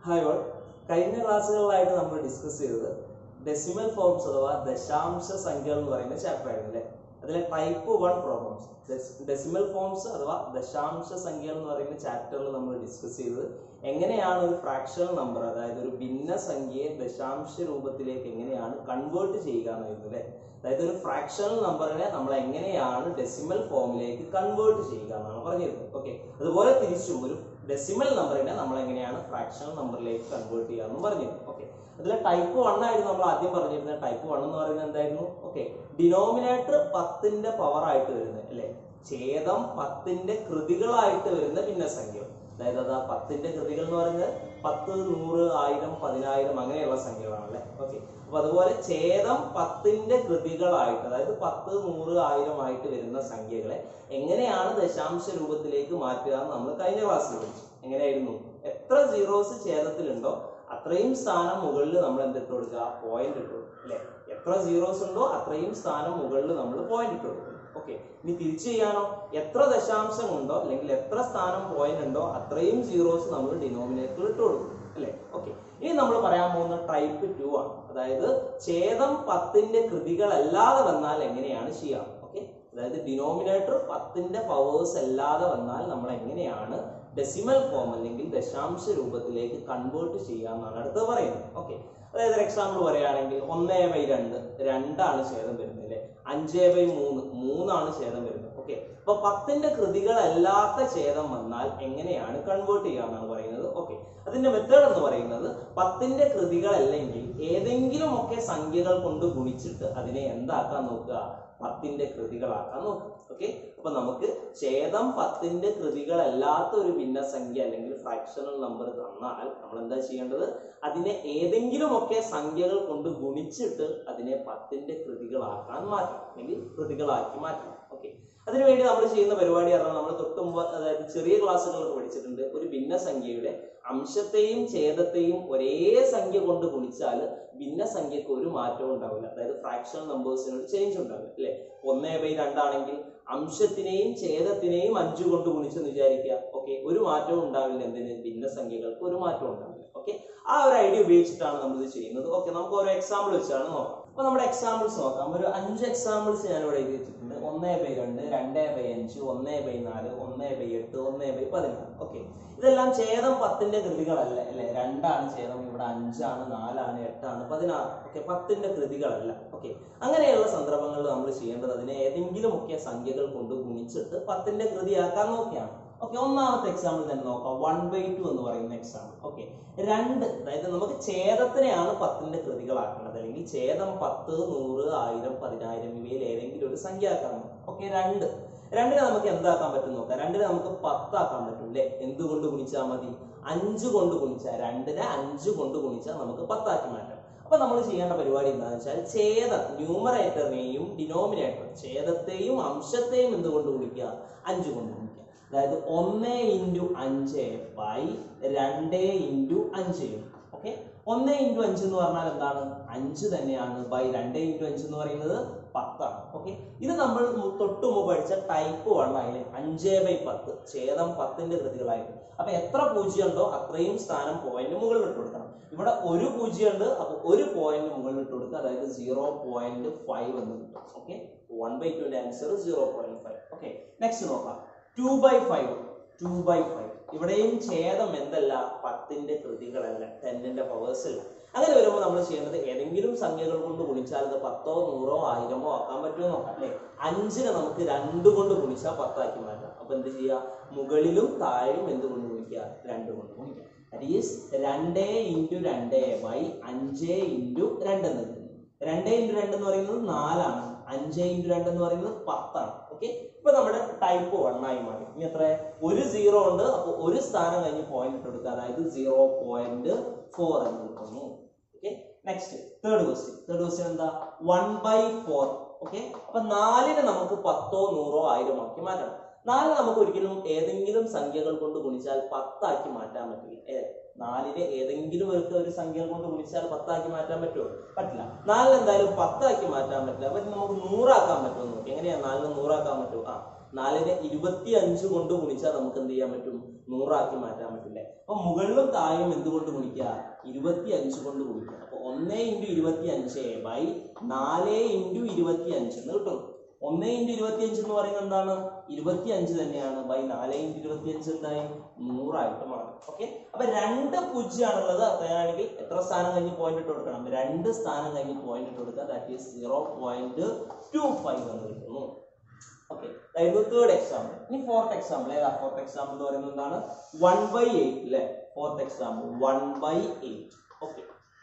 hi all കഴിഞ്ഞ ക്ലാസ്സുകളിലായിട്ട് നമ്മൾ discuss ചെയ്തത് ഡെസിമൽ ഫോംസ് അഥവാ ദശാംശ സംഖ്യകൾ എന്ന് പറയുന്ന ചാപ്റ്റർ ആയിരുന്നു അല്ലേ അതിലെ type one problems decimal forms അഥവാ ദശാംശ സംഖ്യകൾ എന്ന് പറയുന്ന ചാപ്റ്ററിൽ നമ്മൾ ഡിസ്കസ് ചെയ്തത് എങ്ങനെയാണ് ഒരു ഫ്രാക്ഷണൽ നമ്പർ അതായത് ഒരു ഭിന്ന സംഖ്യയെ ദശാംശ രൂപത്തിലേക്ക് എങ്ങനെയാണ് കൺവേർട്ട് ചെയ്യുക എന്നായിരുന്നു അല്ലേ അതായത് ഒരു ഫ്രാക്ഷണൽ നമ്പറിനെ നമ്മൾ എങ്ങനെയാണ് ഡെസിമൽ ഫോമിലേക്ക് കൺവേർട്ട് ചെയ്യുക എന്നാണ് പറഞ്ഞിരുന്നത് ഓക്കെ അതുപോലെ തിരിച്ചും ഒരു ഡെസിമൽ നമ്പറിനെ നമ്മൾ എങ്ങനെയാണ് ഫ്രാക്ഷണൽ നമ്പറിലേക്ക് കൺവേർട്ട് ചെയ്യുക എന്ന് പറഞ്ഞിരുന്നു ഓക്കെ അതിലെ ടൈപ്പ് വൺ ആയിരുന്നു നമ്മൾ ആദ്യം പറഞ്ഞിരുന്നത് ടൈപ്പ് വൺ എന്ന് പറയുന്നത് എന്തായിരുന്നു ഓക്കെ ഡിനോമിനേറ്റർ പത്തിന്റെ പവർ ആയിട്ട് വരുന്നത് അല്ലെ ഛേദം പത്തിന്റെ കൃതികളായിട്ട് വരുന്ന ഭിന്നസംഖ്യ അതായത് അതാ പത്തിന്റെ കൃതികൾ എന്ന് പറയുന്നത് പത്ത് നൂറ് ആയിരം പതിനായിരം അങ്ങനെയുള്ള സംഖ്യകളാണല്ലേ ഓക്കെ അപ്പൊ അതുപോലെ ഛേദം പത്തിന്റെ കൃതികളായിട്ട് അതായത് പത്ത് നൂറ് ആയിരം ആയിട്ട് വരുന്ന സംഖ്യകളെ എങ്ങനെയാണ് ദശാംശ രൂപത്തിലേക്ക് മാറ്റുക എന്ന് നമ്മൾ കഴിഞ്ഞ ക്ലാസ്സിൽ പഠിച്ചു എങ്ങനെയായിരുന്നു എത്ര സീറോസ് ഛേദത്തിലുണ്ടോ അത്രയും സ്ഥാനം മുകളിൽ നമ്മൾ എന്തിട്ട് കൊടുക്കുക പോയിന്റ് ഇട്ട് കൊടുക്കും അല്ലെ എത്ര സീറോസ് ഉണ്ടോ അത്രയും സ്ഥാനം മുകളിൽ നമ്മൾ പോയിന്റ് ഇട്ട് കൊടുക്കും ഓക്കെ ഇനി തിരിച്ചു ചെയ്യാനോ എത്ര ദശാംശം ഉണ്ടോ അല്ലെങ്കിൽ എത്ര സ്ഥാനം പോയിന്റ് ഉണ്ടോ അത്രയും സീറോസ് നമ്മൾ ഡിനോമിനേറ്ററിൽ ഇട്ട് കൊടുക്കും അല്ലെ ഓക്കെ ഇനി നമ്മൾ പറയാൻ പോകുന്ന ടൈപ്പ് ടു ആണ് അതായത് ഛേദം പത്തിന്റെ കൃതികളല്ലാതെ വന്നാൽ എങ്ങനെയാണ് ചെയ്യാം ഓക്കെ അതായത് ഡിനോമിനേറ്റർ പത്തിന്റെ പവേഴ്സ് അല്ലാതെ വന്നാൽ നമ്മൾ എങ്ങനെയാണ് ഡെസിമൽ ഫോം അല്ലെങ്കിൽ ദശാംശ രൂപത്തിലേക്ക് കൺവേർട്ട് ചെയ്യാമെന്നാണ് അടുത്തത് പറയുന്നത് ഓക്കെ അതായത് ഒരു എക്സാമ്പിൾ പറയുകയാണെങ്കിൽ ഒന്നേ ബൈ രണ്ട് രണ്ടാണ് ഛേദം വരുന്നത് അല്ലെ അഞ്ചേ ബൈ മൂന്ന് മൂന്നാണ് ഛേദം വരുന്നത് ഓക്കെ അപ്പൊ പത്തിന്റെ കൃതികളല്ലാത്ത ഛേദം വന്നാൽ എങ്ങനെയാണ് കൺവേർട്ട് ചെയ്യാമെന്നാണ് പറയുന്നത് ഓക്കെ അതിന്റെ മെത്തേഡ് എന്ന് പറയുന്നത് പത്തിന്റെ കൃതികളല്ലെങ്കിൽ ഏതെങ്കിലും ഒക്കെ സംഖ്യകൾ കൊണ്ട് ഗുണിച്ചിട്ട് അതിനെ എന്താക്കാൻ നോക്കുക പത്തിന്റെ കൃതികളാക്കാൻ നോക്കുക ഓക്കെ അപ്പൊ നമുക്ക് ഛേദം പത്തിന്റെ കൃതികളല്ലാത്ത ഒരു ഭിന്നസംഖ്യ അല്ലെങ്കിൽ ഫ്രാക്ഷണൽ നമ്പർ തന്നാൽ നമ്മൾ എന്താ ചെയ്യേണ്ടത് അതിനെ ഏതെങ്കിലും ഒക്കെ സംഖ്യകൾ കൊണ്ട് ഗുണിച്ചിട്ട് അതിനെ പത്തിന്റെ കൃതികളാക്കാൻ മാറ്റണം അല്ലെങ്കിൽ കൃതികളാക്കി മാറ്റണം ഓക്കെ അതിനുവേണ്ടി നമ്മൾ ചെയ്യുന്ന പരിപാടി പറഞ്ഞാൽ നമ്മൾ തൊട്ട് മുമ്പ് അതായത് ചെറിയ ക്ലാസ്സുകളൊക്കെ പഠിച്ചിട്ടുണ്ട് ഒരു ഭിന്നസംഖ്യയുടെ അംശത്തെയും ഛേദത്തെയും ഒരേ സംഖ്യ കൊണ്ട് ഗുണിച്ചാൽ ഭിന്നസംഖ്യക്ക് ഒരു മാറ്റവും ഉണ്ടാവില്ല അതായത് ഫ്രാക്ഷണൽ നമ്പേഴ്സിന് ഒരു ചേഞ്ച് ഉണ്ടാവില്ല അല്ലെ ഒന്നേ ബൈ രണ്ടാണെങ്കിൽ അംശത്തിനെയും ഛേദത്തിനെയും അഞ്ചു കൊണ്ട് ഗുണിച്ചെന്ന് വിചാരിക്കുക ഓക്കെ ഒരു മാറ്റവും ഉണ്ടാവില്ല എന്തിന് ഭിന്നസംഖ്യകൾക്ക് ഒരു മാറ്റവും ഉണ്ടാവില്ല ഓക്കെ ആ ഒരു ഐഡിയ ഉപയോഗിച്ചിട്ടാണ് നമ്മൾ ഇത് ചെയ്യുന്നത് ഓക്കെ നമുക്ക് ഓരോ എക്സാമ്പിൾ വെച്ചാണ് നോക്കാം അപ്പൊ നമ്മുടെ എക്സാമ്പിൾസ് നോക്കാം ഒരു അഞ്ച് എക്സാമ്പിൾസ് ഞാൻ ഇവിടെ എഴുതി വെച്ചിട്ടുണ്ട് ഒന്നേ ബൈ രണ്ട് രണ്ടേ ബൈ അഞ്ച് ഒന്നേ ബൈ നാല് ഒന്നേ ബൈ എട്ട് ഒന്നേ ബൈ പതിനാറ് ഓക്കെ ഇതെല്ലാം ഛേദം പത്തിന്റെ കൃതികളല്ല അല്ലെ രണ്ടാണ് ഛേദം ഇവിടെ അഞ്ചാണ് നാലാണ് എട്ടാണ് പതിനാറ് ഓക്കെ പത്തിന്റെ കൃതികളല്ല ഓക്കെ അങ്ങനെയുള്ള സന്ദർഭങ്ങളിൽ നമ്മൾ ചെയ്യേണ്ടത് അതിനെ ഏതെങ്കിലും ഒക്കെ സംഖ്യകൾ കൊണ്ട് ഗുണിച്ചിട്ട് പത്തിന്റെ കൃതിയാക്കാൻ നോക്കിയാണ് ഓക്കെ ഒന്നാമത്തെ എക്സാമ്പിൾ തന്നെ നോക്കാം വൺ ബൈ ടു എന്ന് പറയുന്ന എക്സാമ്പിൾ ഓക്കെ രണ്ട് അതായത് നമുക്ക് ഛേദത്തിനെയാണ് പത്തിന്റെ കൃതികളാക്കേണ്ടത് അല്ലെങ്കിൽ ഛേദം പത്ത് നൂറ് ആയിരം പതിനായിരം ഇവയിൽ ഏതെങ്കിലും ഒരു സംഖ്യ ആക്കാൻ ഓക്കെ രണ്ട് രണ്ടിനെ നമുക്ക് എന്താക്കാൻ പറ്റും നോക്കാം രണ്ടിനെ നമുക്ക് പത്താക്കാൻ പറ്റും അല്ലെ എന്തുകൊണ്ട് ഗുണിച്ചാൽ മതി അഞ്ച് കൊണ്ട് ഗുണിച്ചാൽ രണ്ടിനെ അഞ്ച് കൊണ്ട് ഗുണിച്ചാൽ നമുക്ക് പത്താക്കി മാറ്റാം അപ്പൊ നമ്മൾ ചെയ്യേണ്ട പരിപാടി എന്താണെന്ന് വെച്ചാൽ ഛേദം ന്യൂമറേറ്ററിനെയും ഡിനോമിനേറ്റർ ഛേദത്തെയും അംശത്തെയും എന്തുകൊണ്ട് ഗുണിക്കുക അഞ്ച് കൊണ്ട് ഗുണിക്കുക അതായത് ഒന്ന് ഇൻറ്റു അഞ്ച് ബൈ രണ്ട് ഇൻറ്റു അഞ്ച് ഓക്കെ ഒന്ന് ഇൻറ്റു അഞ്ച് എന്ന് പറഞ്ഞാൽ എന്താണ് അഞ്ച് തന്നെയാണ് ബൈ രണ്ട് ഇൻറ്റു അഞ്ച് എന്ന് പറയുന്നത് പത്താണ് ഓക്കെ ഇത് നമ്മൾ തൊട്ട് മുമ്പ് പഠിച്ച ടൈപ്പ് വൺ ആയില്ലേ അഞ്ച് ബൈ പത്ത് ഛേദം പത്തിന്റെ കൃതികളായിരുന്നു അപ്പൊ എത്ര പൂജ്യം ഉണ്ടോ അത്രയും സ്ഥാനം പോയിന്റ് മുകളിൽ ഇട്ട് കൊടുക്കണം ഇവിടെ ഒരു പൂജ്യം ഉണ്ട് അപ്പൊ ഒരു പോയിന്റ് മുകളിൽ ഇട്ട് കൊടുക്കുക അതായത് സീറോ പോയിന്റ് ഫൈവ് എന്ന് കിട്ടും ഓക്കെ വൺ ബൈ ടുവിന്റെ answer zero point five okay next നോക്കാം two by five two by five ഇവിടെയും ഛേദം എന്തല്ല പത്തിന്റെ കൃതികളല്ല ടെന്നിന്റെ പവേഴ്സ് അല്ല അങ്ങനെ വരുമ്പോൾ നമ്മൾ ചെയ്യേണ്ടത് ഏതെങ്കിലും സംഖ്യകൾ കൊണ്ട് ഗുണിച്ചാൽ അത് പത്തോ നൂറോ ആയിരമോ ആക്കാൻ പറ്റുമോ നോക്കാം അല്ലെ അഞ്ചിനെ നമുക്ക് രണ്ട് കൊണ്ട് ഗുണിച്ചാൽ പത്താക്കി മാറ്റാം അപ്പൊ എന്ത് ചെയ്യുക മുകളിലും താഴെയും എന്ത് കൊണ്ട് ഗുണിക്കുക രണ്ട് കൊണ്ട് ഗുണിക്കുക ദാറ്റ് ഈസ് രണ്ടേ ഇൻറ്റു രണ്ടേ ബൈ അഞ്ച് ഇൻറ്റു രണ്ട് എന്ന് കിട്ടുന്നു രണ്ടേ ഇൻറ്റു രണ്ട് എന്ന് പറയുന്നത് നാലാണ് അഞ്ച് ഇൻറ്റു രണ്ട് എന്ന് പറയുന്നത് പത്താണ് ഓക്കെ ഇപ്പൊ നമ്മുടെ ടൈപ്പ് വൺ ആയി മാറി ഇനി എത്ര ഒരു സീറോ ഉണ്ട് അപ്പൊ ഒരു സ്ഥാനം കഴിഞ്ഞ് പോയിന്റ് ഇട്ട് കൊടുക്കുക അതായത് സീറോ പോയിന്റ് ഫോർ എന്ന് കിട്ടുന്നു okay next third question third question എന്താ വൺ ബൈ ഫോർ ഓക്കെ അപ്പൊ നാലിനെ നമുക്ക് പത്തോ നൂറോ ആയിരം ആക്കി മാറ്റണം നാല് നമുക്ക് ഒരിക്കലും ഏതെങ്കിലും സംഖ്യകൾ കൊണ്ട് ഗുണിച്ചാൽ പത്താക്കി മാറ്റാൻ പറ്റില്ല ഏ നാലിനെ ഏതെങ്കിലും ഒരു ഒരു സംഖ്യ കൊണ്ട് ഗുണിച്ചാൽ പത്താക്കി മാറ്റാൻ പറ്റുമോ പറ്റില്ല നാലിന് എന്തായാലും പത്താക്കി മാറ്റാൻ പറ്റില്ല അപ്പൊ നമുക്ക് നൂറാക്കാൻ പറ്റുമോ നോക്കി എങ്ങനെയാ നാലിന് നൂറാക്കാൻ പറ്റുമോ ആ നാലിനെ ഇരുപത്തി അഞ്ച് കൊണ്ട് ഗുണിച്ചാൽ നമുക്ക് എന്ത് ചെയ്യാൻ പറ്റും നൂറാക്കി മാറ്റാൻ പറ്റില്ലേ അപ്പൊ മുകളിലും താഴെയും എന്തുകൊണ്ട് ഗുണിക്കുക ഇരുപത്തി അഞ്ച് കൊണ്ട് ഗുണിക്കുക അപ്പൊ ഒന്നേ ഇൻറ്റു ഇരുപത്തി അഞ്ച് ബൈ നാല് ഇൻറ്റു ഇരുപത്തി അഞ്ച് എന്ന് കിട്ടും ഒന്നേ ഇൻറ്റു ഇരുപത്തി അഞ്ച് എന്ന് പറയുന്നത് എന്താണ് ഇരുപത്തി അഞ്ച് തന്നെയാണ് ബൈ നാല് ഇൻറ്റു ഇരുപത്തി അഞ്ച് എന്തായി നൂറായിട്ട് മാറും ഓക്കെ അപ്പൊ രണ്ട് പൂജ്യമാണുള്ളത് അങ്ങനെയാണെങ്കിൽ എത്ര സ്ഥാനം കഴിഞ്ഞ് പോയിന്റ് ഇട്ട് കൊടുക്കണം രണ്ട് സ്ഥാനം കഴിഞ്ഞ് പോയിന്റ് ഇട്ട് കൊടുക്കുക that is zero point two five എന്ന് കിട്ടുന്നു ഓക്കെ അതായത് തേർഡ് എക്സാമ്പിൾ ഇനി ഫോർത്ത് എക്സാമ്പിൾ ഏതാ ഫോർത്ത് എക്സാമ്പിൾ എന്ന് പറയുന്നത് എന്താണ് വൺ ബൈ എയ്റ്റ് അല്ലെ fourth example one by eight okay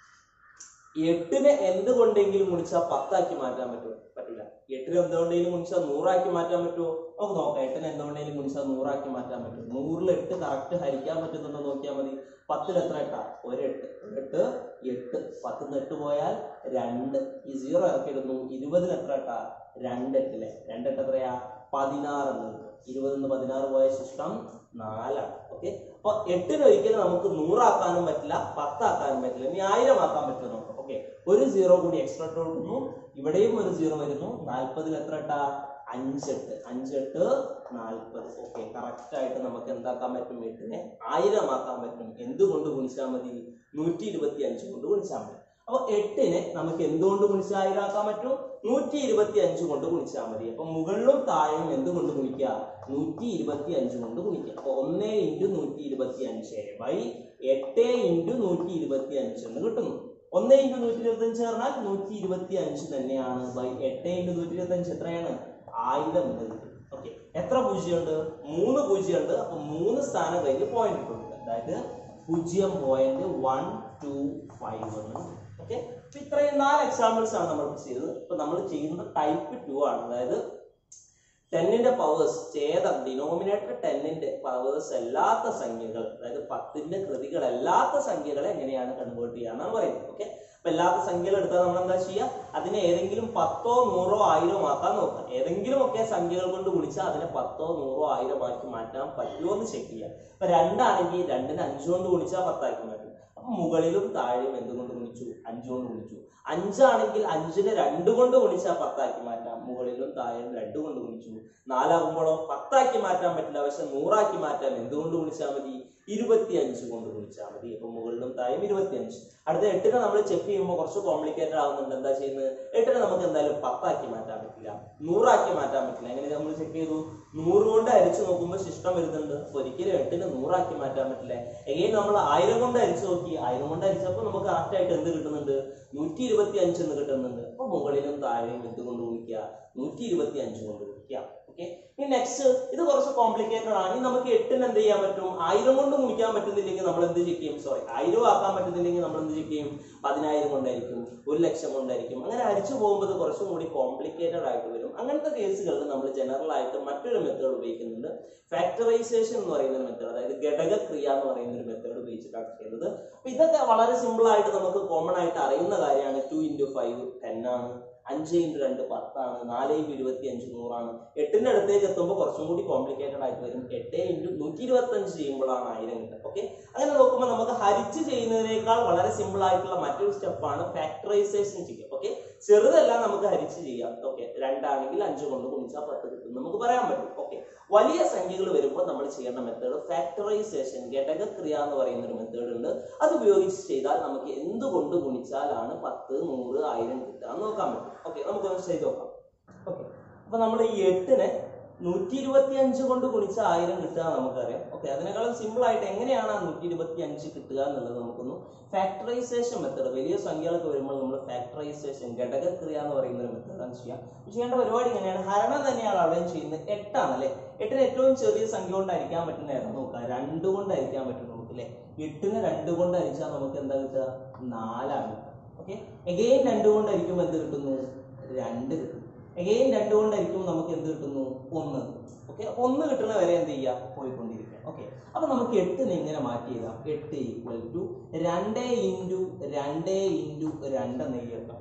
എട്ടിനെ എന്തുകൊണ്ടെങ്കിലും ഗുണിച്ചാൽ പത്താക്കി മാറ്റാൻ പറ്റുമോ പറ്റില്ല എട്ടിന് എന്തുകൊണ്ടെങ്കിലും ഗുണിച്ചാൽ നൂറാക്കി മാറ്റാൻ പറ്റുമോ നമുക്ക് നോക്കാം എട്ടിന് എന്തുകൊണ്ടെങ്കിലും ഗുണിച്ചാൽ നൂറാക്കി മാറ്റാൻ പറ്റും നൂറിൽ എട്ട് കറക്റ്റ് ഹരിക്കാൻ പറ്റുന്നുണ്ടോ നോക്കിയാൽ മതി പത്തിൽ എത്ര എട്ടാ ഒരെട്ട് ഒരെട്ട് എട്ട് പത്തിൽ എട്ട് പോയാൽ രണ്ട് ഈ സീറോ ഇറക്കിയിടുന്നു ഇരുപതിൽ എത്ര എട്ടാ രണ്ടെട്ടില്ലേ രണ്ടെട്ട് എത്രയാ പതിനാറ് എന്ന് കിട്ടും ഇരുപതിൽ നിന്ന് പതിനാറ് പോയ ശിഷ്ടം നാലാണ് ഓക്കെ അപ്പൊ എട്ടിന് ഒരിക്കലും നമുക്ക് നൂറാക്കാനും പറ്റില്ല പത്താക്കാനും പറ്റില്ല ഇനി ആയിരം ആക്കാൻ പറ്റില്ല നോക്കാം ഓക്കെ ഒരു സീറോ കൂടി എക്സ്ട്രാ ഇട്ട് കൊടുക്കുന്നു ഇവിടെയും ഒരു സീറോ വരുന്നു നാൽപ്പതിൽ എത്ര ഇട്ടാ അഞ്ചെട്ട് അഞ്ചെട്ട് നാൽപ്പത് ഓക്കെ കറക്റ്റ് ആയിട്ട് നമുക്ക് എന്താക്കാൻ പറ്റും എട്ടിനെ ആയിരം ആക്കാൻ പറ്റും എന്തുകൊണ്ട് ഗുണിച്ചാൽ മതി നൂറ്റി ഇരുപത്തി അഞ്ച് കൊണ്ട് ഗുണിച്ചാൽ മതി അപ്പൊ എട്ടിനെ നമുക്ക് എന്തുകൊണ്ട് ഗുണിച്ചാൽ ആയിരം ആക്കാൻ പറ്റും നൂറ്റി ഇരുപത്തി അഞ്ച് കൊണ്ട് ഗുണിച്ചാൽ മതി അപ്പൊ മുകളിലും താഴെയും എന്തുകൊണ്ട് ഗുണിക്കുക നൂറ്റി ഇരുപത്തി അഞ്ച് കൊണ്ട് ഗുണിക്കുക അപ്പൊ ഒന്ന് ഇൻറ്റു നൂറ്റി ഇരുപത്തി അഞ്ച് ബൈ എട്ട് ഇൻറ്റു നൂറ്റി ഇരുപത്തി അഞ്ച് എന്ന് കിട്ടുന്നു ഒന്ന് ഇൻറ്റു നൂറ്റി ഇരുപത്തി അഞ്ച് പറഞ്ഞാൽ നൂറ്റി ഇരുപത്തി അഞ്ച് തന്നെയാണ് ബൈ എട്ട് ഇൻറ്റു നൂറ്റി ഇരുപത്തി അഞ്ച് എത്രയാണ് ആയിരം എന്ന് കിട്ടും ഓക്കെ എത്ര പൂജ്യമുണ്ട് മൂന്ന് പൂജ്യമുണ്ട് അപ്പൊ മൂന്ന് സ്ഥാനം കഴിഞ്ഞ് പോയിന്റ് ഇട്ട് കൊടുക്കുക അതായത് പൂജ്യം പോയിന്റ് വൺ ടു ഫൈവ് എന്ന് ഓക്കെ അപ്പൊ ഇത്രയും നാല് എക്സാമ്പിൾസ് ആണ് നമ്മൾ ചെയ്തത് ഇപ്പൊ നമ്മൾ ചെയ്യുന്നത് ടൈപ്പ് ടു ആണ് അതായത് ടെന്നിന്റെ പവേഴ്സ് ഛേദം ഡിനോമിനേറ്റർ ടെന്നിന്റെ പവേഴ്സ് അല്ലാത്ത സംഖ്യകൾ അതായത് പത്തിന്റെ കൃതികൾ അല്ലാത്ത സംഖ്യകളെ എങ്ങനെയാണ് കൺവേർട്ട് ചെയ്യാന്നാണ് പറയുന്നത് ഓക്കെ അപ്പൊ അല്ലാത്ത സംഖ്യകൾ എടുത്താൽ നമ്മൾ എന്താ ചെയ്യുക അതിനെ ഏതെങ്കിലും പത്തോ നൂറോ ആയിരോ ആക്കാൻ നോക്കുക ഏതെങ്കിലും ഒക്കെ സംഖ്യകൾ കൊണ്ട് ഗുണിച്ചാൽ അതിനെ പത്തോ നൂറോ ആയിരം ആക്കി മാറ്റാൻ പറ്റുമോ എന്ന് ചെക്ക് ചെയ്യുക അപ്പൊ രണ്ടാണെങ്കിൽ രണ്ടിന് അഞ്ച് കൊണ്ട് ഗുണിച്ചാൽ പത്താക്കി മാറ്റും അപ്പൊ മുകളിലും താഴെയും എന്തുകൊണ്ട് ഗുണിച്ചു അഞ്ച് കൊണ്ട് ഗുണിച്ചു അഞ്ചാണെങ്കിൽ അഞ്ചിനെ രണ്ട് കൊണ്ട് ഗുണിച്ചാൽ പത്താക്കി മാറ്റാം മുകളിലും താഴെയും രണ്ട് കൊണ്ട് ഗുണിച്ചു നാലാകുമ്പോഴോ പത്താക്കി മാറ്റാൻ പറ്റില്ല പക്ഷെ നൂറാക്കി മാറ്റാൻ എന്തുകൊണ്ട് ഗുണിച്ചാൽ മതി ഇരുപത്തി അഞ്ച് കൊണ്ട് ഗുണിച്ചാൽ മതി അപ്പൊ മുകളിലും താഴെയും ഇരുപത്തി അഞ്ച് അടുത്ത എട്ടിനെ നമ്മൾ ചെക്ക് ചെയ്യുമ്പോൾ കുറച്ച് കോംപ്ലിക്കേറ്റഡ് ആവുന്നുണ്ട് എന്താ ചെയ്യുന്നത് എട്ടിനെ നമുക്ക് എന്തായാലും പത്താക്കി മാറ്റാൻ പറ്റില്ല നൂറാക്കി മാറ്റാൻ പറ്റില്ല എങ്ങനെ നമ്മൾ ചെക്ക് ചെയ്തു നൂറ് കൊണ്ട് അരിച്ചു നോക്കുമ്പോൾ ശിഷ്ടം വരുന്നുണ്ട് അപ്പൊ ഒരിക്കലും എട്ടിനെ നൂറാക്കി മാറ്റാൻ പറ്റില്ല എങ്ങനെ നമ്മൾ ആയിരം കൊണ്ട് അരിച്ചു നോക്കി ആയിരം കൊണ്ട് അരിച്ചപ്പോൾ നമുക്ക് കറക്റ്റ് ആയിട്ട് എന്ത് കിട്ടുന്നുണ്ട് നൂറ്റി ഇരുപത്തി അഞ്ച് എന്ന് കിട്ടുന്നുണ്ട് അപ്പൊ മുകളിലും താഴെയും എന്തുകൊണ്ട് ഗുണിക്കുക നൂറ്റി ഇരുപത്തി അഞ്ച് കൊണ്ട് ഗുണിക്കുക ഓക്കെ ഇനി നെക്സ്റ്റ് ഇത് കുറച്ച് കോംപ്ലിക്കേറ്റഡ് ആണ് ഇനി നമുക്ക് എട്ടിന് എന്ത് ചെയ്യാൻ പറ്റും ആയിരം കൊണ്ട് ഗുണിക്കാൻ പറ്റുന്നില്ലെങ്കിൽ നമ്മൾ എന്ത് ചെയ്യും സോറി ആയിരം ആക്കാൻ പറ്റുന്നില്ലെങ്കിൽ നമ്മൾ എന്ത് ചെയ്യും പതിനായിരം കൊണ്ടായിരിക്കും ഒരു ലക്ഷം കൊണ്ടായിരിക്കും അങ്ങനെ അരിച്ചു പോകുമ്പോൾ ഇത് കുറച്ചും കൂടി കോംപ്ലിക്കേറ്റഡ് ആയിട്ട് വരും അങ്ങനത്തെ കേസുകളിൽ നമ്മൾ ജനറൽ ആയിട്ട് മറ്റൊരു മെത്തേഡ് ഉപയോഗിക്കുന്നുണ്ട് ഫാക്ടറൈസേഷൻ എന്ന് പറയുന്ന ഒരു മെത്തേഡ് അതായത് ഘടകക്രിയ എന്ന് പറയുന്ന ഒരു മെത്തേഡ് ഉപയോഗിച്ചിട്ടാണ് ചെയ്യുന്നത് അപ്പൊ ഇതൊക്കെ വളരെ സിമ്പിൾ ആയിട്ട് നമുക്ക് കോമൺ ആയിട്ട് അറിയുന്ന കാര്യമാണ് ടു ഇൻറ്റു ഫൈവ് ടെൻ ആണ് അഞ്ച് ഇൻറ്റു രണ്ട് പത്താണ് നാല് ഇൻറ്റു ഇരുപത്തി അഞ്ച് നൂറാണ് എട്ടിന്റെ അടുത്തേക്ക് എത്തുമ്പോൾ കുറച്ചും കൂടി കോംപ്ലിക്കേറ്റഡ് ആയിട്ട് വരും എട്ട് ഇൻറ്റു നൂറ്റി ഇരുപത്തി അഞ്ച് ചെയ്യുമ്പോഴാണ് ആയിരം കിട്ടുക ഓക്കെ അങ്ങനെ നോക്കുമ്പോൾ നമുക്ക് ഹരിച്ച് ചെയ്യുന്നതിനേക്കാൾ വളരെ സിമ്പിൾ ആയിട്ടുള്ള മറ്റൊരു സ്റ്റെപ്പാണ് ഫാക്ടറൈസേഷൻ ചെയ്യുക ഓക്കെ ചെറുതെല്ലാം നമുക്ക് ഹരിച്ച് ചെയ്യാം ഓക്കെ രണ്ടാണെങ്കിൽ അഞ്ച് കൊണ്ട് ഗുണിച്ചാൽ പത്ത് കിട്ടും നമുക്ക് പറയാൻ പറ്റും ഓക്കെ വലിയ സംഖ്യകൾ വരുമ്പോൾ നമ്മൾ ചെയ്യേണ്ട മെത്തേഡ് ഫാക്ടറൈസേഷൻ ഘടകക്രിയ എന്ന് പറയുന്ന ഒരു മെത്തേഡ് ഉണ്ട് അത് ഉപയോഗിച്ച് ചെയ്താൽ നമുക്ക് എന്തുകൊണ്ട് ഗുണിച്ചാലാണ് പത്ത് നൂറ് ആയിരം കിട്ടുക എന്ന് നോക്കാൻ പറ്റും ഓക്കെ നമുക്കൊന്ന് ചെയ്ത് നോക്കാം ഓക്കെ അപ്പൊ നമ്മൾ ഈ എട്ടിനെ നൂറ്റി ഇരുപത്തി അഞ്ച് കൊണ്ട് ഗുണിച്ച ആയിരം കിട്ടുക എന്ന് നമുക്കറിയാം ഓക്കെ അതിനേക്കാളും സിമ്പിൾ ആയിട്ട് എങ്ങനെയാണ് ആ നൂറ്റി ഇരുപത്തി അഞ്ച് കിട്ടുക എന്നുള്ളത് നമുക്കൊന്ന് ഫാക്ടറൈസേഷൻ മെത്തേഡ് വലിയ സംഖ്യകളൊക്കെ വരുമ്പോൾ നമ്മൾ ഫാക്ടറൈസേഷൻ ഘടകക്രിയ എന്ന് പറയുന്ന ഒരു മെത്തേഡാണ് ചെയ്യാം അപ്പോൾ ചെയ്യേണ്ട പരിപാടി ഇങ്ങനെയാണ് ഹരണം തന്നെയാണ് അവിടെയും ചെയ്യുന്നത് എട്ടാണ് അല്ലേ എട്ടിന് ഏറ്റവും ചെറിയ സംഖ്യ കൊണ്ട് അരിക്കാൻ പറ്റുന്ന ഏതാ നോക്കുക രണ്ട് കൊണ്ട് അരിക്കാൻ പറ്റും നമുക്ക് അല്ലേ എട്ടിന് രണ്ട് കൊണ്ട് അരിച്ചാൽ നമുക്ക് എന്താ കിട്ടുക നാലാണ് ഓക്കെ എഗെയിൻ രണ്ട് കൊണ്ട് അരിക്കുമ്പോൾ എന്ത് കിട്ടുന്നു രണ്ട് കിട്ടും എഗെയിൻ രണ്ട് കൊണ്ടായിരിക്കും നമുക്ക് എന്ത് കിട്ടുന്നു ഒന്ന് ഓക്കെ അപ്പൊ ഒന്ന് കിട്ടുന്ന വരെ എന്ത് ചെയ്യുക പോയിക്കൊണ്ടിരിക്കുക ഓക്കെ അപ്പൊ നമുക്ക് എട്ടിന് ഇങ്ങനെ മാറ്റി എഴുതാം എട്ട് ഈക്വൽ ടു രണ്ട് ഇൻറ്റു രണ്ട് ഇൻറ്റു രണ്ട് എന്ന് എഴുതാം അല്ലേ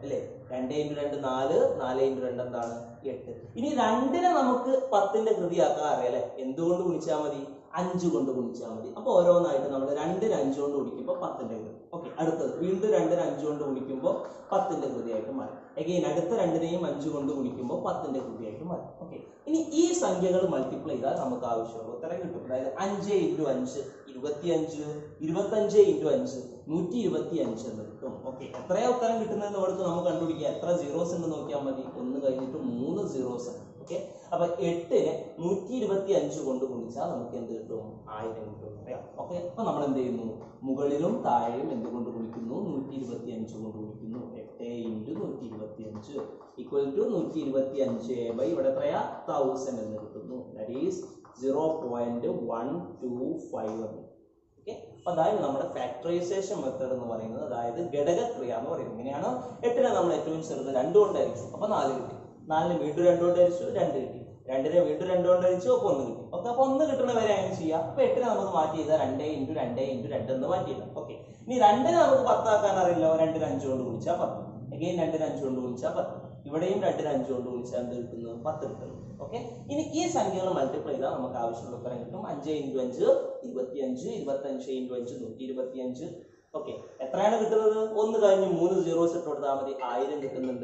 രണ്ട് ഇൻറ്റു രണ്ട് നാല് നാല് ഇൻറ്റു രണ്ട് എന്താണ് എട്ട് ഇനി രണ്ടിനെ നമുക്ക് പത്തിന്റെ കൃതിയാക്കാൻ അറിയാം അല്ലെ എന്തുകൊണ്ട് ഗുണിച്ചാൽ മതി അഞ്ച് കൊണ്ട് ഗുണിച്ചാൽ മതി അപ്പൊ ഓരോന്നായിട്ട് നമ്മൾ രണ്ടിന് അഞ്ച് കൊണ്ട് ഗുണിക്കുമ്പോൾ പത്തിന്റെ കൃതി ഓക്കെ അടുത്തത് വീണ്ടും രണ്ടിന് അഞ്ച് കൊണ്ട് ഗുണിക്കുമ്പോൾ പത്തിന്റെ കൃതിയായിട്ട് മാറി എഗെയിൻ അടുത്ത രണ്ടിനെയും അഞ്ച് കൊണ്ട് ഗുണിക്കുമ്പോൾ പത്തിന്റെ കൃതിയായിട്ട് മാറി ഓക്കെ ഇനി ഈ സംഖ്യകൾ മൾട്ടിപ്ലൈ ചെയ്താൽ നമുക്ക് ആവശ്യമുള്ള ഉത്തരം കിട്ടും അതായത് അഞ്ച് ഇൻറ്റു അഞ്ച് ഇരുപത്തിയഞ്ച് ഇരുപത്തഞ്ച് ഇൻറ്റു അഞ്ച് നൂറ്റി ഇരുപത്തി അഞ്ച് എന്ന് കിട്ടും ഓക്കെ എത്രയാ ഉത്തരം കിട്ടുന്നതെന്ന് കൊടുത്ത് നമുക്ക് കണ്ടുപിടിക്കാം എത്ര സീറോസ് ഉണ്ട് നോക്കിയാൽ മതി ഒന്ന് കഴിഞ്ഞിട്ട് മൂന്ന് സീറോസ് ഓക്കെ അപ്പൊ എട്ടിന് നൂറ്റി ഇരുപത്തി അഞ്ച് കൊണ്ട് ഗുണിച്ചാൽ നമുക്ക് എന്ത് കിട്ടും ആയിരം കിട്ടും പറയാം ഓക്കെ അപ്പൊ നമ്മൾ എന്ത് ചെയ്യുന്നു മുകളിലും താഴെയും എന്തുകൊണ്ട് ഗുണിക്കുന്നു നൂറ്റി ഇരുപത്തി അഞ്ച് കൊണ്ട് ഗുണിക്കുന്നു എട്ട് ഇൻറ്റു നൂറ്റി ഇരുപത്തി അഞ്ച് ഈക്വൽ ടു നൂറ്റി ഇരുപത്തി അഞ്ച് ബൈ ഇവിടെ എത്രയാ തൗസൻഡ് എന്ന് കിട്ടുന്നു that is zero point one two five എന്ന് ഓക്കെ അപ്പൊ അതായത് നമ്മുടെ ഫാക്ടറൈസേഷൻ മെത്തേഡ് എന്ന് പറയുന്നത് അതായത് ഘടകക്രിയ എന്ന് പറയുന്നത് ഇങ്ങനെയാണ് എട്ടിനെ നമ്മൾ ഏറ്റവും ചെറുത് രണ്ട് കൊണ്ട് ഹരിച്ചു അപ്പൊ നാല് കിട്ടി നാലിന് വീണ്ടും രണ്ട് കൊണ്ട് ഹരിച്ചു രണ്ട് കിട്ടി രണ്ടിനെ വീണ്ടും രണ്ട് കൊണ്ട് ഹരിച്ചു അപ്പൊ ഒന്ന് കിട്ടി ഓക്കെ അപ്പൊ ഒന്ന് കിട്ടുന്ന വരെ അങ്ങനെ ചെയ്യാം അപ്പൊ എട്ടിനെ നമുക്ക് മാറ്റി ചെയ്താൽ രണ്ടേ ഇൻറ്റു രണ്ടേ ഇൻറ്റു രണ്ട് എന്ന് മാറ്റി ചെയ്താൽ ഓക്കെ ഇനി രണ്ടിനെ നമുക്ക് പത്താക്കാൻ അറിയില്ലോ രണ്ടിന് അഞ്ച് കൊണ്ട് ഗുണിച്ചാൽ പത്ത് എഗെയിൻ രണ്ടിന് അഞ്ച് കൊണ്ട് ഗുണിച്ചാൽ പത്ത് ഇവിടെയും രണ്ടിന് അഞ്ച് കൊണ്ട് ഗുണിച്ചാൽ എന്ത് കിട്ടുന്നു പത്ത് കിട്ടുന്നു ഓക്കെ ഇനി ഈ സംഖ്യകൾ മൾട്ടിപ്ലൈ ചെയ്താൽ നമുക്ക് ആവശ്യമുള്ള ഉത്തരം കിട്ടും അഞ്ച് ഇൻറ്റു അഞ്ച് ഇരുപത്തിയഞ്ച് ഇരുപത്തഞ്ച് ഇൻറ്റു അഞ്ച് നൂറ്റി ഇരുപത്തിയഞ്ച് ഓക്കെ എത്രയാണ് കിട്ടുന്നത് ഒന്ന് കഴിഞ്ഞ് മൂന്ന് സീറോസ് ഇട്ട് കൊടുത്താൽ മതി ആയിരം കിട്ടുന്നുണ്ട്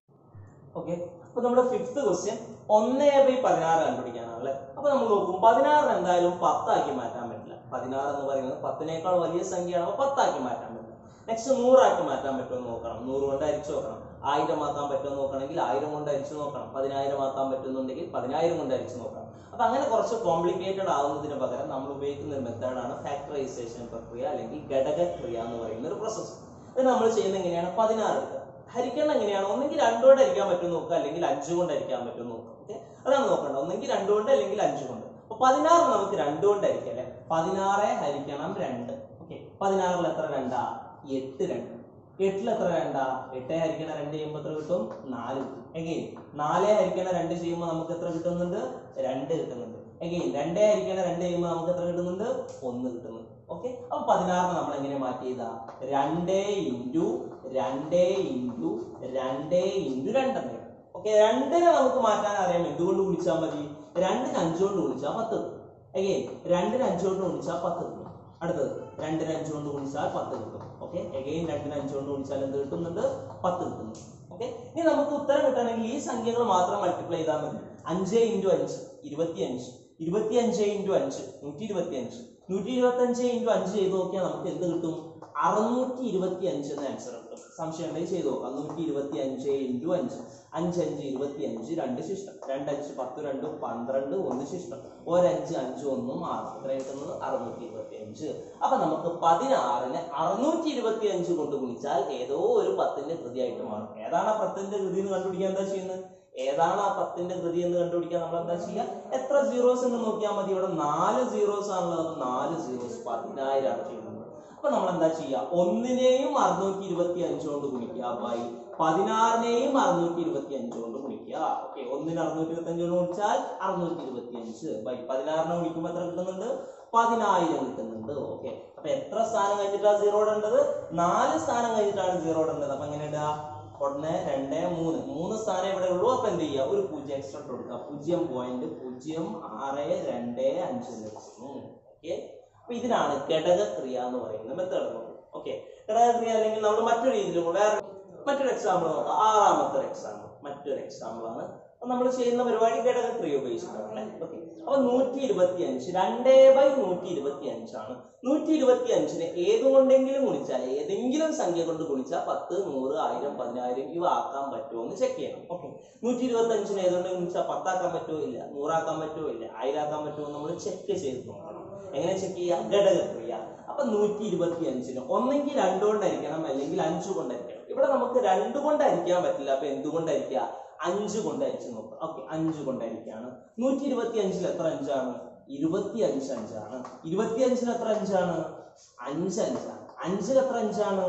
ഓക്കെ അപ്പൊ നമ്മുടെ ഫിഫ്ത്ത് ക്വസ്റ്റ്യൻ ഒന്നേ ബൈ പതിനാറ് കണ്ടുപിടിക്കാനാണ് അല്ലെ അപ്പൊ നമ്മൾ നോക്കും പതിനാറ് എന്തായാലും പത്താക്കി മാറ്റാൻ പറ്റില്ല പതിനാറ് എന്ന് പറയുന്നത് പത്തിനേക്കാൾ വലിയ സംഖ്യയാണ് അപ്പൊ പത്താക്കി മാറ്റാൻ പറ്റില്ല നെക്സ്റ്റ് നൂറാക്കി മാറ്റാൻ പറ്റുമോ നോക്കണം നൂറ് കൊണ്ട് അരിച്ചു നോക്കണം ആയിരം ആക്കാൻ പറ്റുമോ നോക്കണമെങ്കിൽ ആയിരം കൊണ്ട് അരിച്ചു നോക്കണം പതിനായിരം ആക്കാൻ പറ്റുന്നുണ്ടെങ്കിൽ പതിനായിരം കൊണ്ട് അരിച്ചു നോക്കണം അപ്പൊ അങ്ങനെ കുറച്ച് കോംപ്ലിക്കേറ്റഡ് ആവുന്നതിന് പകരം നമ്മൾ ഉപയോഗിക്കുന്ന ഒരു മെത്തേഡാണ് ഫാക്ടറൈസേഷൻ പ്രക്രിയ അല്ലെങ്കിൽ ഘടകക്രിയ എന്ന് പറയുന്ന ഒരു പ്രോസസ്സ് ഇത് നമ്മൾ ചെയ്യുന്നത് എങ്ങനെയാണ് പതിനാറ് എടുക്കുക ഹരിക്കണം എങ്ങനെയാണ് ഒന്നെങ്കിൽ രണ്ടുകൊണ്ട് ഹരിക്കാൻ പറ്റും നോക്കുക അല്ലെങ്കിൽ അഞ്ചു കൊണ്ട് ഹരിക്കാൻ പറ്റും നോക്കുക ഓക്കെ അതാണ് നോക്കേണ്ടത് ഒന്നെങ്കിൽ രണ്ടുകൊണ്ട് അല്ലെങ്കിൽ അഞ്ചു കൊണ്ട് അപ്പൊ പതിനാറ് നമുക്ക് രണ്ടുകൊണ്ട് ഹരിക്കാം അല്ലെ പതിനാറ് ഹരിക്കണം രണ്ട് ഓക്കെ പതിനാറിൽ എത്ര രണ്ടാ എട്ട് രണ്ട് എട്ടിൽ എത്ര രണ്ടാ എട്ട് ഹരിക്കണ രണ്ട് ചെയ്യുമ്പോൾ എത്ര കിട്ടും നാല് കിട്ടും എഗെയിൻ നാല് ഹരിക്കണ രണ്ട് ചെയ്യുമ്പോൾ നമുക്ക് എത്ര കിട്ടുന്നുണ്ട് രണ്ട് കിട്ടുന്നുണ്ട് എഗെയിൻ രണ്ടേ ഹരിക്കണ രണ്ട് ചെയ്യുമ്പോൾ നമുക്ക് എത്ര കിട്ടുന്നുണ്ട് ഒന്ന് കിട്ടുന്നുണ്ട് ഓക്കെ അപ്പൊ പതിനാറിന് നമ്മൾ എങ്ങനെ മാറ്റി ചെയ്താ രണ്ടേ ഇൻറ്റു രണ്ടേ ഇൻറ്റു രണ്ടേ ഇൻറ്റു രണ്ടെന്ന് ഓക്കെ രണ്ടിനെ നമുക്ക് മാറ്റാൻ അറിയാം എന്തുകൊണ്ട് ഗുണിച്ചാൽ മതി രണ്ടിന് അഞ്ചുകൊണ്ട് ഗുണിച്ചാൽ പത്ത് കിട്ടും എഗെയിൻ രണ്ടിന് അഞ്ചുകൊണ്ട് ഗുണിച്ചാൽ പത്ത് കിട്ടും അടുത്തത് രണ്ടിന് അഞ്ചുകൊണ്ട് ഗുണിച്ചാൽ പത്ത് കിട്ടും ഓക്കെ എഗെയിൻ രണ്ടിന് അഞ്ചുകൊണ്ട് ഗുണിച്ചാൽ എന്ത് കിട്ടുന്നുണ്ട് പത്ത് കിട്ടുന്നു ഓക്കെ ഇനി നമുക്ക് ഉത്തരം കിട്ടണമെങ്കിൽ ഈ സംഖ്യകൾ മാത്രം മൾട്ടിപ്ലൈ ചെയ്താൽ മതി അഞ്ച് ഇൻറ്റു അഞ്ച് ഇരുപത്തി അഞ്ച് ഇരുപത്തി അഞ്ച് ഇൻറ്റു അഞ്ച് നൂറ്റി ഇരുപത്തി അഞ്ച് നൂറ്റി ഇരുപത്തി അഞ്ച് ഇൻറ്റു അഞ്ച് ചെയ്ത് നോക്കിയാൽ നമുക്ക് എന്ത് കിട്ടും അറുന്നൂറ്റി ഇരുപത്തി അഞ്ച് എന്ന ആൻസർ കിട്ടും സംശയം ഉണ്ടെങ്കിൽ ചെയ്തു നോക്കാം നൂറ്റി ഇരുപത്തി അഞ്ച് ഇൻറ്റു അഞ്ച് അഞ്ചഞ്ച് ഇരുപത്തി അഞ്ച് രണ്ട് ശിഷ്ടം രണ്ടഞ്ച് പത്ത് രണ്ട് പന്ത്രണ്ട് ഒന്ന് ശിഷ്ടം ഒരഞ്ച് അഞ്ച് ഒന്നും ആറ് എത്ര കിട്ടുന്നത് അറുന്നൂറ്റി ഇരുപത്തി അഞ്ച് അപ്പൊ നമുക്ക് പതിനാറിന് അറുന്നൂറ്റി ഇരുപത്തി അഞ്ച് കൊണ്ട് ഗുണിച്ചാൽ ഏതോ ഒരു പത്തിന്റെ കൃതിയായിട്ട് മാറും ഏതാണ് ആ പത്തിന്റെ കൃതി എന്ന് കണ്ടുപിടിക്കാൻ എന്താ ചെയ്യുന്നത് ഏതാണ് ആ പത്തിന്റെ കൃതി എന്ന് കണ്ടുപിടിക്കാൻ നമ്മൾ എന്താ ചെയ്യുക എത്ര സീറോസ് എന്ന് നോക്കിയാൽ മതി ഇവിടെ നാല് സീറോസ് ആണുള്ളത് അപ്പൊ നാല് സീറോസ് പതിനായിരമാണ് ചെയ്യുന്നത് അപ്പൊ നമ്മൾ എന്താ ചെയ്യുക ഒന്നിനെയും അറുന്നൂറ്റി ഇരുപത്തി അഞ്ച് കൊണ്ട് ഗുണിക്കുക ബൈ പതിനാറിനെയും അറുന്നൂറ്റി ഇരുപത്തി അഞ്ച് കൊണ്ട് ഗുണിക്കുക ഓക്കെ ഒന്നിന് അറുന്നൂറ്റി ഇരുപത്തി അഞ്ച് കൊണ്ട് ഗുണിച്ചാൽ അറുന്നൂറ്റി ഇരുപത്തി അഞ്ച് ബൈ പതിനാറിനെ ഗുണിക്കുമ്പോൾ എത്ര കിട്ടുന്നുണ്ട് പതിനായിരം കിട്ടുന്നുണ്ട് ഓക്കെ അപ്പൊ എത്ര സ്ഥാനം കഴിഞ്ഞിട്ടാണ് സീറോ ഇടേണ്ടത് നാല് സ്ഥാനം കഴിഞ്ഞിട്ടാണ് സീറോ ഇടേണ്ടത് അപ്പൊ എങ്ങനെ ഇടുക ഒന്ന് രണ്ട് മൂന്ന് മൂന്ന് സ്ഥാനം ഇവിടെ ഉള്ളൂ അപ്പൊ എന്ത് ചെയ്യുക ഒരു പൂജ്യം എക്സ്ട്രാ ഇട്ട് കൊടുക്കുക പൂജ്യം പോയിന്റ് പൂജ്യം ആറ് രണ്ട് അഞ്ച് ലഭിക്കുന്നു ഓക്കെ അപ്പൊ ഇതിനാണ് ഘടകക്രിയ എന്ന് പറയുന്ന മെത്തേഡ് ഓക്കെ ഘടകക്രിയ അല്ലെങ്കിൽ നമ്മൾ മറ്റൊരു രീതിയിലും വേറെ മറ്റൊരു എക്സാമ്പിൾ നോക്കാം ആറാമത്തെ എക്സാമ്പിൾ മറ്റൊരു എക്സാമ്പിൾ ആണ് നമ്മൾ ചെയ്യുന്ന പരിപാടി ഘടകക്രിയ ഉപയോഗിച്ചിട്ടാണ് ഓക്കെ അപ്പൊ നൂറ്റി ഇരുപത്തി അഞ്ച് രണ്ടേ ബൈ നൂറ്റി ഇരുപത്തി അഞ്ചാണ് നൂറ്റി ഇരുപത്തി അഞ്ചിനെ ഏത് കൊണ്ടെങ്കിലും ഗുണിച്ചാൽ ഏതെങ്കിലും സംഖ്യ കൊണ്ട് ഗുണിച്ചാൽ പത്ത് നൂറ് ആയിരം പതിനായിരം ഇവ ആക്കാൻ പറ്റുമോ എന്ന് ചെക്ക് ചെയ്യണം ഓക്കെ നൂറ്റി ഇരുപത്തി അഞ്ചിനെ ഏതുകൊണ്ട് ഗുണിച്ചാൽ പത്താക്കാൻ പറ്റുമോ ഇല്ല നൂറാക്കാൻ പറ്റുമോ ഇല്ല ആയിരാക്കാൻ പറ്റുമോ നമ്മൾ ചെക്ക് ചെയ്ത് നോക്കണം എങ്ങനെ ചെക്ക് ചെയ്യാം ഘടകക്രിയ അപ്പൊ നൂറ്റി ഇരുപത്തി അഞ്ചിന് ഒന്നെങ്കിൽ രണ്ട് കൊണ്ടായിരിക്കണം അല്ലെങ്കിൽ അഞ്ചു കൊണ്ടായിരിക്കണം ഇവിടെ നമുക്ക് രണ്ട് കൊണ്ടായിരിക്കാൻ പറ്റില്ല അപ്പൊ എന്തുകൊണ്ടായിരിക്കുക അഞ്ച് കൊണ്ട് അരിച്ചു നോക്കാം ഓക്കെ അഞ്ച് കൊണ്ട് അരിക്കാണ് നൂറ്റി ഇരുപത്തി അഞ്ചിൽ എത്ര അഞ്ചാണ് ഇരുപത്തി അഞ്ച് അഞ്ചാണ് ഇരുപത്തി അഞ്ചിൽ എത്ര അഞ്ചാണ് അഞ്ച് അഞ്ചാണ് അഞ്ചിൽ എത്ര അഞ്ചാണ്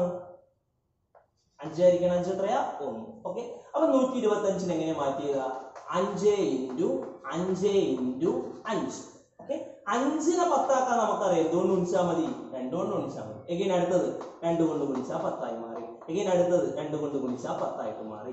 അഞ്ചായിരിക്കണം അഞ്ച് എത്രയാ ഒന്ന് ഓക്കെ അപ്പൊ നൂറ്റി ഇരുപത്തി അഞ്ചിന് എങ്ങനെ മാറ്റിയത് അഞ്ച് ഇൻറ്റു അഞ്ച് ഇൻറ്റു അഞ്ച് ഓക്കെ അഞ്ചിനെ പത്താക്കാൻ നമുക്കറിയാം എന്തുകൊണ്ട് ഗുണിച്ചാൽ മതി രണ്ടുകൊണ്ട് ഗുണിച്ചാൽ മതി എഗെയിൻ അടുത്തത് രണ്ട് കൊണ്ട് ഗുണിച്ചാൽ പത്തായി മാറി എഗെയിൻ അടുത്തത് രണ്ട് കൊണ്ട് ഗുണിച്ചാൽ പത്തായിട്ട് മാറി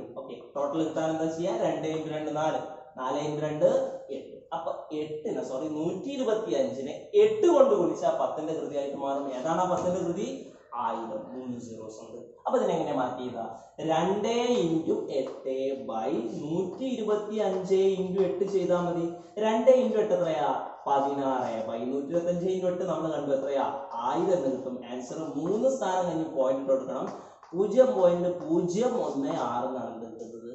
ടോട്ടൽ കിട്ടാൻ എന്താ ചെയ്യാ രണ്ട് ഇൻറ്റു രണ്ട് നാല് നാല് ഇൻറ്റു രണ്ട് എട്ട് അപ്പൊ എട്ടിന് സോറി നൂറ്റി ഇരുപത്തി അഞ്ചിനെ എട്ട് കൊണ്ട് ഗുണിച്ചാൽ പത്തിന്റെ കൃതിയായിട്ട് മാറും ഏതാണ് ആ പത്തിന്റെ കൃതി ആയിരം മൂന്ന് സീറോസ് ഉണ്ട് അപ്പൊ ഇതിനെങ്ങനെ മാറ്റി ചെയ്താ രണ്ട് ഇൻറ്റു എട്ട് ബൈ നൂറ്റി ഇരുപത്തി അഞ്ച് ഇൻറ്റു എട്ട് ചെയ്താൽ മതി രണ്ട് ഇൻറ്റു എട്ട് എത്രയാ പതിനാറ് ബൈ നൂറ്റി ഇരുപത്തി അഞ്ച് ഇൻറ്റു എട്ട് നമ്മൾ കണ്ടു എത്രയാ ആയിരം എന്ന് കിട്ടും ആൻസർ മൂന്ന് സ്ഥാനം കഴിഞ്ഞ് പോയിന്റ് കൊടുക്കണം പൂജ്യം പോയിന്റ് പൂജ്യം ഒന്ന് ആറ് എന്നാണ് ഇത് കിട്ടുന്നത്